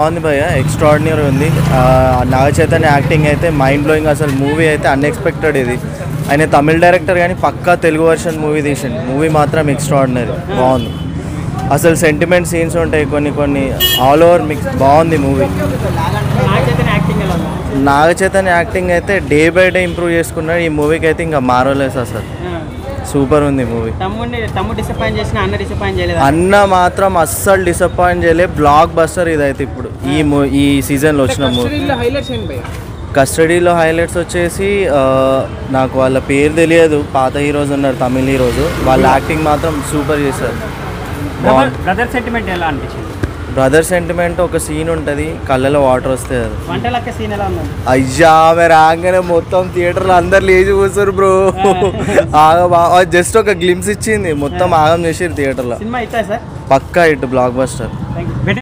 బాగుంది భయ్య ఎక్స్ట్రాడినరీ ఉంది ఆ, నాగ చైతన్య యాక్టింగ్ అయితే మైండ్ బ్లోయింగ్ అసలు మూవీ అయితే అన్ఎక్స్పెక్టెడ్ ఇది ఆయన తమిళ డైరెక్టర్ కానీ పక్కా తెలుగు వర్షన్ మూవీ తీసిండు మూవీ మాత్రం ఎక్స్ట్రాడినరీ బాగుంది అసలు సెంటిమెంట్ సీన్స్ ఉంటాయి కొన్ని కొన్ని ఆల్ ఓవర్ మిక్స్ బాగుంది మూవీ నాకైతే యాక్టింగ్ ఎలా ఉంది నాగ చైతన్య యాక్టింగ్ అయితే డే బై డే ఇంప్రూవ్ చేసుకున్నాడు ఈ మూవీకి అయితే ఇంకా మారలేదు అసలు సూపర్ ఉంది మూవీ తమ్ముడిని తమ్ముడు డిసప్పాయింట్ చేసిన అన్న డిసప్పాయింట్ చేయలేదు అన్న మాత్రం అస్సలు డిసప్పాయింట్ చేయలే బ్లాక్ బస్టర్ ఇదైతే ఇప్పుడు ఈ మూ ఈ సీజన్లో వచ్చిన మూవీ హైలైట్స్ ఏంటి భయ్య కస్టడీలో హైలైట్స్ వచ్చేసి ఆ, నాకు వాళ్ళ పేరు తెలియదు పాత హీరోస్ ఉన్నారు తమిళ హీరోస్ వాళ్ళ యాక్టింగ్ మాత్రం సూపర్ చేశారు బాగుంది బ్రదర్ సెంటిమెంట్ ఎలా అనిపించింది బ్రదర్ సెంటిమెంట్ ఒక సీన్ ఉంటుంది కళ్ళలో వాటర్ వస్తే అది వంటలక్క సీన్ ఎలా ఉంది అయ్యా ఆమె రాగానే మొత్తం థియేటర్లో అందరు లేచి కూర్చోరు బ్రో జస్ట్ ఒక గ్లిమ్స్ ఇచ్చింది మొత్తం ఆగం చేసారు థియేటర్లో సినిమా ఇస్తా సార్ పక్కా ఇటు బ్లాక్ బస్టర్ థ్యాంక్ యూ